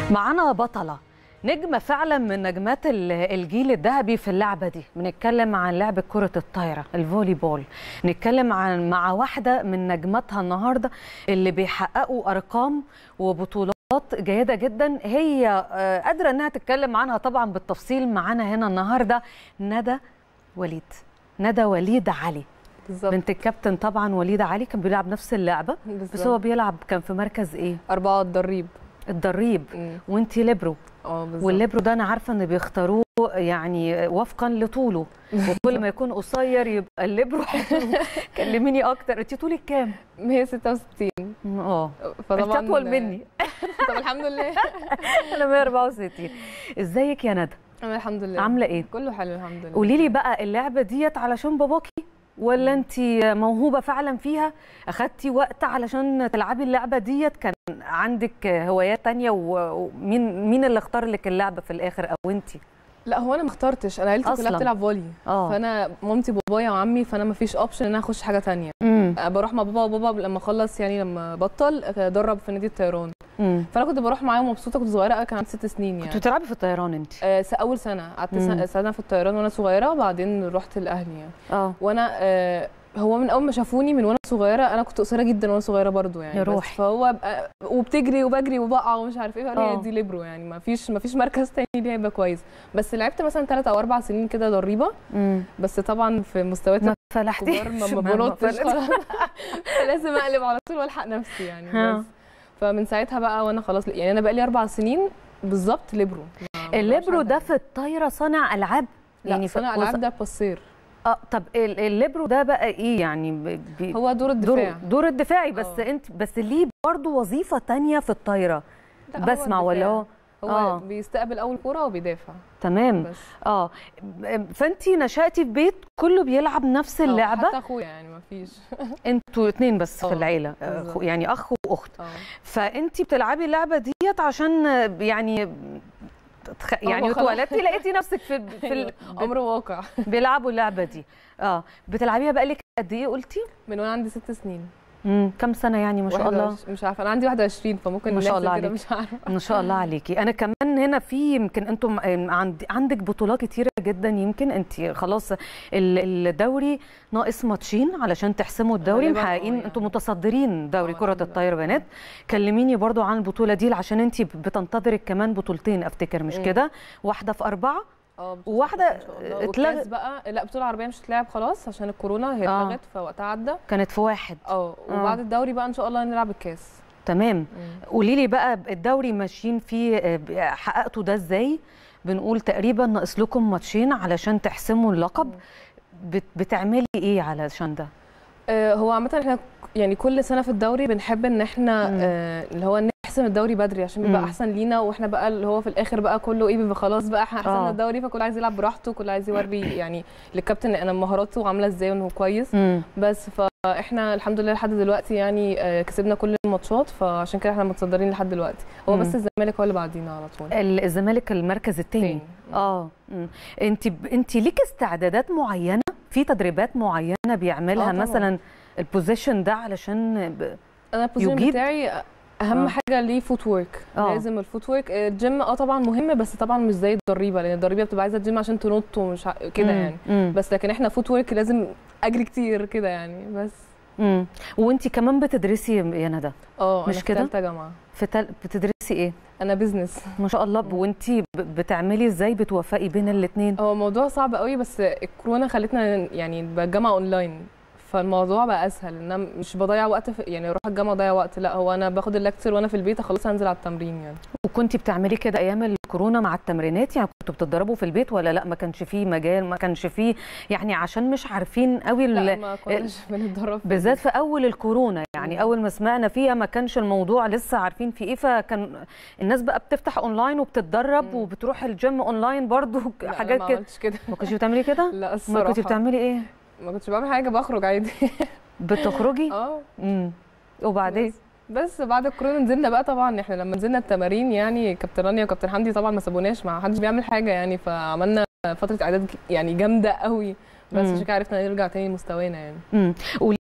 معانا بطلة نجمة فعلا من نجمات ال- الجيل الذهبي في اللعبة دي بنتكلم عن لعبة كرة الطايرة الفولي بول نتكلم عن مع واحدة من نجماتها النهاردة اللي بيحققوا أرقام وبطولات جيدة جدا هي آه، قادرة انها تتكلم عنها طبعا بالتفصيل معانا هنا النهاردة ندى وليد ندى وليد علي بالظبط بنت الكابتن طبعا وليد علي كان بيلعب نفس اللعبة بس بالظبط. هو بيلعب كان في مركز ايه أربعة الدريب الدريب مم. وانتي ليبرو اه بالظبط والليبرو ده انا عارفه ان بيختاروه يعني وفقا لطوله وكل ما يكون قصير يبقى الليبرو حلو كلميني اكتر انت طولك كام 166 اه فطبعا انت اطول مني طب الحمد لله انا 164 ازيك يا ندى انا الحمد لله عامله ايه كله حلو الحمد لله قولي لي بقى اللعبه ديت علشان باباكي ولا انت موهوبه فعلا فيها اخدتي وقت علشان تلعبي اللعبه ديت كان عندك هوايات تانية و- ومين مين اللي اختار لك اللعبه في الاخر او انت لا هو انا ما اخترتش انا عيلتي أصلاً. كلها بتلعب فولي اه فانا مامتي وبابايا وعمي فانا ما فيش اوبشن ان انا اخش حاجه تانية امم أه بروح مع بابا وبابا لما اخلص يعني لما بطل ادرب في نادي الطيران امم فانا كنت بروح معاهم مبسوطه كنت صغيره قوي كان عندي ست سنين كنت يعني بتلعبي في الطيران انت آه س- اول سنه قعدت مم. سنة- سنه في الطيران وانا صغيره وبعدين رحت لاهلي يعني اه وانا آه هو من اول ما شافوني من وانا صغيره انا كنت قصيره جدا وانا صغيره برضو يعني يا بس روحي. فهو بقى وبتجري وبجري وبقع ومش عارف ايه فقال آه. لي دي ليبرو يعني ما فيش ما فيش مركز تاني ليه هيبقى كويس بس لعبت مثلا ثلاث او اربع سنين كده ضريبه امم بس طبعا في مستويات ما فلحتيش الكبار ما ما بنطش فلحت- خلاص لازم اقلب على طول والحق نفسي يعني ها. بس فمن ساعتها بقى وانا خلاص يعني انا بقى لي اربع سنين بالظبط ليبرو ما- ما الليبرو بعرفش ده حاجة. في الطايره صانع العاب يعني في- صانع وص- العاب ده بصير اه طب ال- الليبرو ده بقى ايه يعني ب- بي- هو دور دور الدفاع دور الدفاعي بس آه. انت بس ليه برضه وظيفه تانية في الطايره لا، هو بسمع ولا الدفاع. هو هو آه. بيستقبل اول كوره وبيدافع تمام بس اه فانت نشاتي في بيت كله بيلعب نفس آه، اللعبه حتى اخويا يعني ما فيش انتوا اتنين بس في آه، العيله آه، بالظبط. خو- يعني اخ واخت اه فانت بتلعبي اللعبه ديت عشان آه، يعني تخ... يعني خلاص. اتولدتي لقيتي نفسك في في ال... امر واقع بيلعبوا اللعبه دي اه بتلعبيها بقالك قد ايه قلتي من وانا عندي ست سنين امم كم سنه يعني ما شاء الله 21 مش عارفه انا عندي 21 فممكن ما شاء نحسب الله كده عليك. مش عارفه ما شاء الله عليكي انا كمان هنا في يمكن انتم عند عندك بطولات كتيره جدا يمكن انت خلاص ال- الدوري ناقص ماتشين علشان تحسموا الدوري غالباً آه محققين يعني. انتم متصدرين دوري آه، كره الحمد لله. الطايره بنات كلميني برضو عن البطوله دي عشان انت بتنتظرك كمان بطولتين افتكر مش مم. كده واحده في اربعه اه بس- وواحدة إن شاء الله. اتلغت. والكاس بقى لا بطوله عربيه مش هتلعب خلاص عشان الكورونا هي آه. اتلغت فوقتها عدى كانت في واحد اه وبعد الدوري بقى ان شاء الله نلعب الكاس تمام مم. قولي لي بقى الدوري ماشيين فيه آه، حققتوا ده ازاي بنقول تقريبا ناقص لكم ماتشين علشان تحسموا اللقب بت- بتعملي ايه علشان ده آه، هو عامة احنا يعني كل سنة في الدوري بنحب ان احنا مم. آه، اللي هو نحسم الدوري بدري عشان بيبقى مم. احسن لينا واحنا بقى اللي هو في الاخر بقى كله ايه بيبقى خلاص بقى احنا آه. حسمنا الدوري فكل عايز يلعب براحته كل عايز يوري يعني للكابتن انا مهاراته عاملة ازاي وانه كويس امم بس فاحنا الحمد لله لحد دلوقتي يعني آه، كسبنا كل الماتشات فعشان كده احنا متصدرين لحد دلوقتي هو مم. بس الزمالك هو اللي بعدينا على طول الزمالك المركز الثاني تاني. اه مم. انت انت ليك استعدادات معينه في تدريبات معينه بيعملها آه، طبعاً. مثلا البوزيشن ده علشان ب... انا البوزيشن يجيب؟ بتاعي اهم آه. حاجه ليه فوت ورك آه. لازم الفوت ورك الجيم اه طبعا مهم بس طبعا مش زي الضريبه لان الضريبه بتبقى عايزه الجيم عشان تنط ومش ع- كده مم. يعني مم. بس لكن احنا فوت ورك لازم اجري كتير كده يعني بس مم. وانت كمان بتدرسي يا ندى اه مش انا في كده؟ ثالثه جامعه في تل... بتدرسي ايه انا بزنس ما شاء الله مم. وانت بتعملي ازاي بتوفقي بين الاثنين هو موضوع صعب قوي بس الكورونا خلتنا يعني نبقى الجامعه اونلاين فالموضوع بقى اسهل ان انا مش بضيع وقت في يعني اروح الجامعه اضيع وقت لا هو انا باخد الليكتشر وانا في البيت اخلص انزل على التمرين يعني وكنتي بتعملي كده ايام الكورونا مع التمرينات يعني كنتوا بتتدربوا في البيت ولا لا ما كانش فيه مجال ما كانش فيه يعني عشان مش عارفين قوي لا ال- ما كناش بنتدرب في بالذات في اول الكورونا يعني مم. اول ما سمعنا فيها ما كانش الموضوع لسه عارفين في ايه فكان الناس بقى بتفتح اونلاين وبتتدرب مم. وبتروح الجيم اونلاين برضو لا، أنا حاجات ما كده عملتش كده ما كنتش بتعملي كده لا ما الصراحه كنتي بتعملي ايه ما كنتش بعمل حاجه بخرج عادي بتخرجي اه امم وبعدين بس بعد الكورونا نزلنا بقى طبعا احنا لما نزلنا التمارين يعني كابتن رانيا وكابتن حمدي طبعا ما سابوناش ما حدش بيعمل حاجه يعني فعملنا فتره اعداد يعني جامده قوي بس مم. عشان كده عرفنا نرجع تاني لمستوانا يعني امم قولي